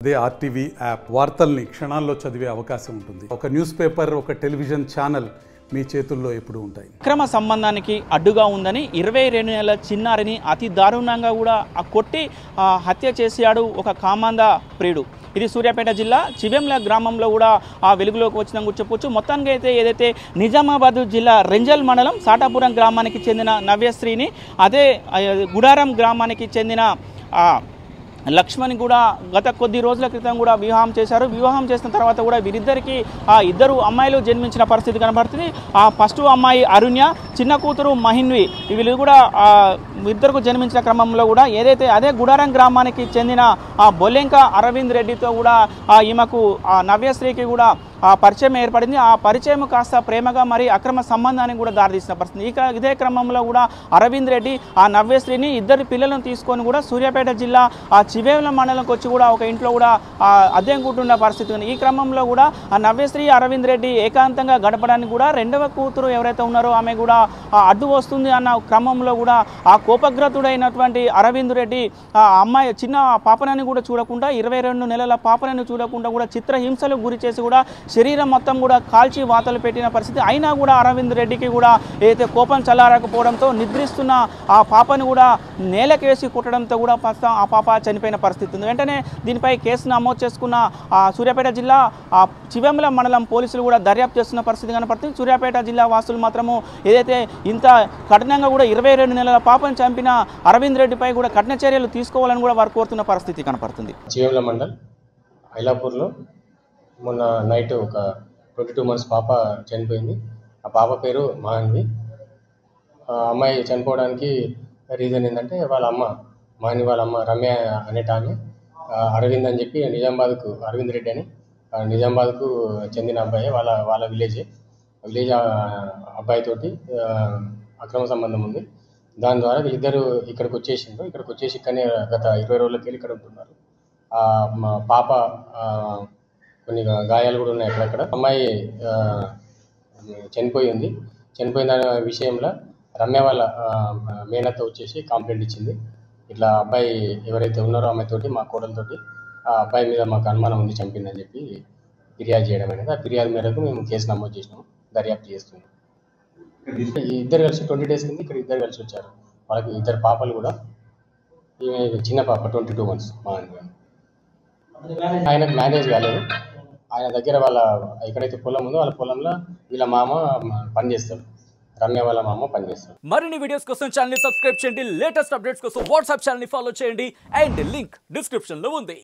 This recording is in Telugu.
అదే ఆర్టీవీ యాప్ వార్తల్ని క్షణాల్లో చదివే అవకాశం ఉంటుంది ఒక న్యూస్ పేపర్ ఒక టెలివిజన్ ఛానల్ మీ చేతుల్లో ఎప్పుడూ ఉంటాయి అక్రమ సంబంధానికి అడ్డుగా ఉందని ఇరవై రెండు నెలల చిన్నారిని అతి దారుణంగా కూడా ఆ కొట్టి ఆ, హత్య చేశాడు ఒక కామాంద ప్రియుడు ఇది సూర్యాపేట జిల్లా చివెంల గ్రామంలో కూడా ఆ వెలుగులోకి వచ్చిన చెప్పొచ్చు మొత్తానికి అయితే ఏదైతే నిజామాబాద్ జిల్లా రెంజల్ మండలం సాటాపురం గ్రామానికి చెందిన నవ్యశ్రీని అదే ఆ, గుడారం గ్రామానికి చెందిన ఆ, లక్ష్మణ్ కూడా గత కొద్ది రోజుల క్రితం కూడా వివాహం చేశారు వివాహం చేసిన తర్వాత కూడా వీరిద్దరికి ఆ ఇద్దరు అమ్మాయిలు జన్మించిన పరిస్థితి కనబడుతుంది ఆ ఫస్ట్ అమ్మాయి అరుణ్య చిన్న కూతురు మహిన్వి వీళ్ళు కూడా ఆ ఇద్దరికి జన్మించిన క్రమంలో కూడా ఏదైతే అదే గుడారం గ్రామానికి చెందిన ఆ బొల్లెంక అరవింద్ రెడ్డితో కూడా ఆ ఈమెకు ఆ నవ్యశ్రీకి కూడా ఆ పరిచయం ఏర్పడింది ఆ పరిచయం కాస్త ప్రేమగా మరి అక్రమ సంబంధానికి కూడా దారితీసిన పరిస్థితి ఇక ఇదే క్రమంలో కూడా అరవింద్ రెడ్డి ఆ నవ్యశ్రీని ఇద్దరు పిల్లలను తీసుకొని కూడా సూర్యాపేట జిల్లా ఆ చివేవుల మండలంకి వచ్చి కూడా ఒక ఇంట్లో కూడా ఆ అద్దెం కూటున్న పరిస్థితి ఉంది ఈ క్రమంలో కూడా ఆ నవ్యశ్రీ అరవింద్ రెడ్డి ఏకాంతంగా గడపడానికి కూడా రెండవ కూతురు ఎవరైతే ఉన్నారో ఆమె కూడా ఆ అడ్డు వస్తుంది అన్న క్రమంలో కూడా ఆ కోపగ్రతుడైనటువంటి అరవింద్ రెడ్డి ఆ అమ్మాయి చిన్న పాపనని కూడా చూడకుండా ఇరవై రెండు నెలల పాపనని చూడకుండా కూడా చిత్రహింసలకు గురి చేసి కూడా శరీరం మొత్తం కూడా కాల్చి వాతలు పెట్టిన పరిస్థితి అయినా కూడా అరవింద్ రెడ్డికి కూడా ఏదైతే కోపం చల్లారకపోవడంతో నిద్రిస్తున్న ఆ పాపని కూడా నేలకేసి కొట్టడంతో కూడా ప్రస్తుతం ఆ పాప చనిపోయిన పరిస్థితి ఉంది వెంటనే దీనిపై కేసు నమోదు చేసుకున్న ఆ సూర్యాపేట జిల్లా ఆ చివెంల మండలం పోలీసులు కూడా దర్యాప్తు చేస్తున్న పరిస్థితి కనపడుతుంది సూర్యాపేట జిల్లా వాసులు మాత్రము ఏదైతే ఇంత కఠినంగా కూడా ఇరవై రెండు నెలల పాపను చంపిన అరవింద్ రెడ్డిపై కూడా కఠిన చర్యలు తీసుకోవాలని కూడా వారు కోరుతున్న పరిస్థితి కనపడుతుంది చివేముల మండల్ ఐలాపూర్లో మొన్న నైట్ ఒక ట్వంటీ టూ మంత్స్ పాప చనిపోయింది ఆ పాప పేరు మహాన్వి ఆ అమ్మాయి చనిపోవడానికి రీజన్ ఏంటంటే వాళ్ళ అమ్మ మహాన్వి వాళ్ళ అమ్మ రమ్య అనేట ఆమె ఆ, అరవింద్ అని చెప్పి నిజామాబాద్కు అరవింద్ రెడ్డి అని ఆ, నిజామాబాద్కు చెందిన అబ్బాయి వాళ్ళ వాళ్ళ విలేజే విలేజ్ అబ్బాయితోటి ఆ, అక్రమ సంబంధం ఉంది దాని ద్వారా వీళ్ళిద్దరు ఇక్కడికి వచ్చేసిండ్రు ఇక్కడికి వచ్చేసి ఇక్కడనే గత ఇరవై రోజులకి వెళ్ళి ఇక్కడ ఉంటున్నారు ఆ, మా పాప ఆ, కొన్ని గా- గాయాలు కూడా ఉన్నాయి అక్కడక్కడ అమ్మాయి ఆ, చనిపోయి ఉంది చనిపోయిన దాని విషయంలో రమ్య వాళ్ళ ఆ, మేనత్త వచ్చేసి కంప్లైంట్ ఇచ్చింది ఇట్లా అబ్బాయి ఎవరైతే ఉన్నారో అమ్మాయితోటి మా కోడలతోటి ఆ అబ్బాయి మీద మాకు అనుమానం ఉంది చంపిందని చెప్పి ఫిర్యాదు చేయడం అనేది ఆ ఫిర్యాదు మేరకు మేము కేసు నమోదు చేసినాము దర్యాప్తు చేస్తున్నాం ఈ ఇద్దరు కలిసి ట్వంటీ డేస్ కింద ఇక్కడ ఇద్దరు కలిసి వచ్చారు వాళ్ళకి ఇద్దరు పాపలు కూడా ఈమె చిన్న పాప ట్వంటీ టూ మంత్స్ మా ఆయన ఆయనకు మ్యారేజ్ కాలేదు ఆయన దగ్గర వాళ్ళ ఎక్కడైతే పొలం ఉందో వాళ్ళ పొలంలో వీళ్ళ మామ పని చేస్తాడు రమ్య వాళ్ళ మామ పని చేస్తాడు మరిన్ని వీడియోస్ కోసం ఛానల్ ని సబ్స్క్రైబ్ చేయండి లేటెస్ట్ అప్డేట్స్ కోసం వాట్సాప్ ఛానల్ ని ఫాలో చేయండి అండ్ లింక్ డిస్క్రిప్షన్ లో ఉంది